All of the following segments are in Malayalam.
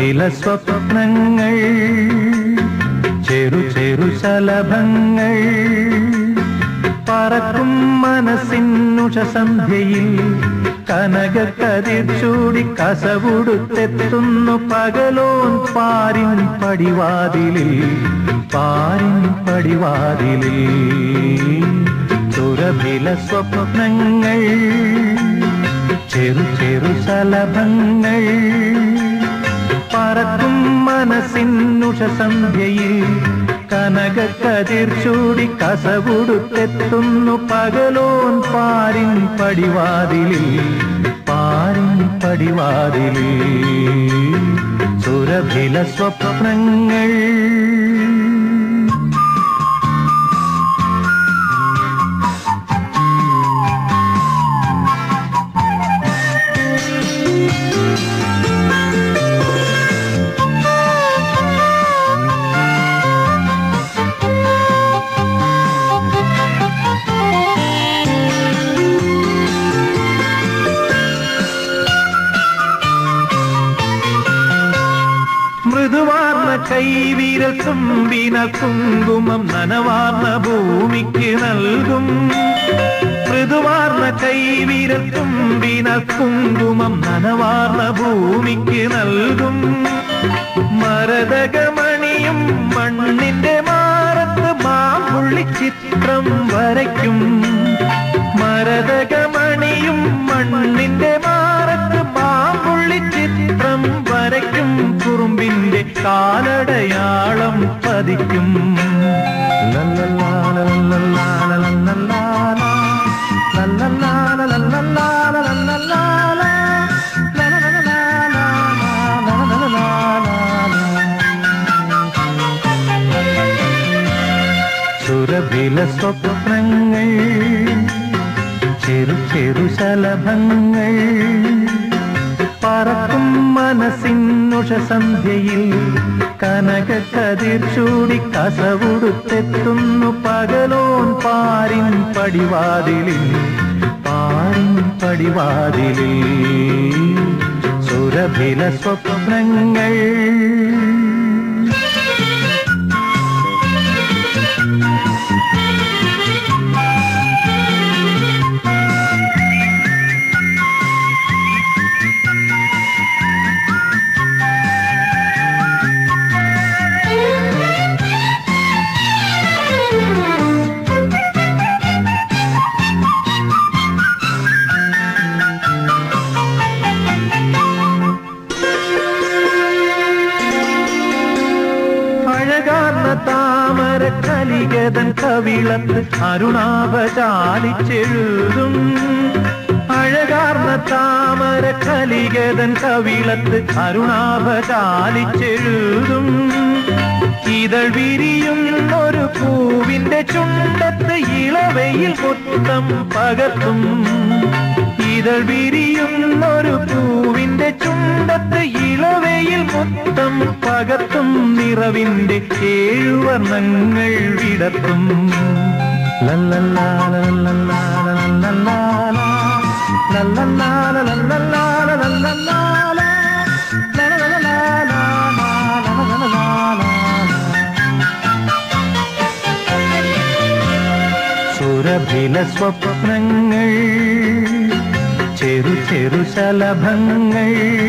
സുരഭില സ്വപ്നങ്ങൾ ചെറു ചെറു ശലഭങ്ങൾ പറക്കും മനസ്സിനുഷ സന്ധ്യയിൽ കനക കതിർ ചൂടി കസവുടുത്തെത്തുന്നു പകലോൻ പാരിൻ പടിവാതിലിൽ പാരിൻ പടിവാതിലിൽ സുരഭില സ്വപ്നങ്ങൾ ചെറു ചെറു ശലഭങ്ങൾ പറക്കും മനസ്സിനുഷ സന്ധ്യയിൽ കനക കതിർ ചൂടി കസവുടുത്തെത്തുന്നു പകലോൻ പാരിൻ പടിവാതിലിൽ പാരിൻ പടിവാതിലിൽ സുരഭില സ്വപ്നങ്ങൾ മൃദുവാർന്ന കൈവിരൽ തുമ്പിന കുങ്കുമം നനവാർന്ന ഭൂമിക്ക് നൽകും മൃദുവാർന്ന കൈവിരൽ തുമ്പിന കുങ്കുമം നനവാർന്ന ഭൂമിക്ക് നൽകും മരതകമണിയും മണ്ണിന്റെ മാറത്ത് മാമ്പുള്ളി ചിത്രം വരയ്ക്കും മരതകമണിയും മണ്ണിന്റെ മാറത്ത് മാമ്പുള്ളി ചിത്രം വരയ്ക്കും കുറുമ്പിന്റെ കാലടയാളം പതിക്കും സുരഭില സ്വപ്നങ്ങൾ ചെറു ചെറു ശലഭങ്ങൾ പറക്കും മനസ്സിനുഷ സന്ധ്യയിൽ കനക കതിർ ചൂടി കസവുടുത്തെത്തുന്നു പകലോൻ പാരിൻ പടിവാതിലിൽ പാരിൻ പടിവാതിലിൽ സുരഭില സ്വപ്നങ്ങൾ അഴകാർന്ന താമര കലികതൻ കവിളത്ത് അരുണാഭ ചാലിച്ചെഴുതും അഴകാർന്ന താമര കലികതൻ കവിളത്ത് അരുണാഭ ചാലിച്ചെഴുതും ഇതൾ വിരിയും ഒരു പൂവിന്റെ ചുണ്ടത്ത് ഇളവയിൽ മുത്തം പകർത്തും ഇതൾ വിരിയുന്നൊരു പൂവിന്റെ ചുണ്ടത്ത് ഇളവയിൽ മുത്തം പകർത്തും നിറവിന്റെ ഏഴുവർണ്ണങ്ങൾ വിടത്തും ലല്ലല്ലാല ലല്ലല്ലാല ലല്ലല്ലാല ലല്ലല്ലാല ലല്ലല്ലാല ലല്ലല്ലാല ലലലലാല ലലലലാല സുരഭില സ്വപ്നങ്ങൾ ചെറു ചെറു ശലഭങ്ങൾ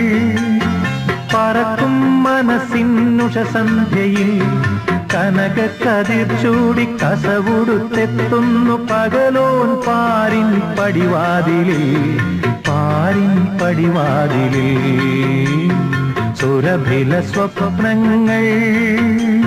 പറക്കും മനസ്സിനുഷ സന്ധ്യയിൽ കനക കതിർ ചൂടി കസവുടുത്തെത്തുന്നു പകലോൻ പാരിൻ പടിവാതിലിൽ പാരിൻ പടിവാതിലിൽ സുരഭില സ്വപ്നങ്ങൾ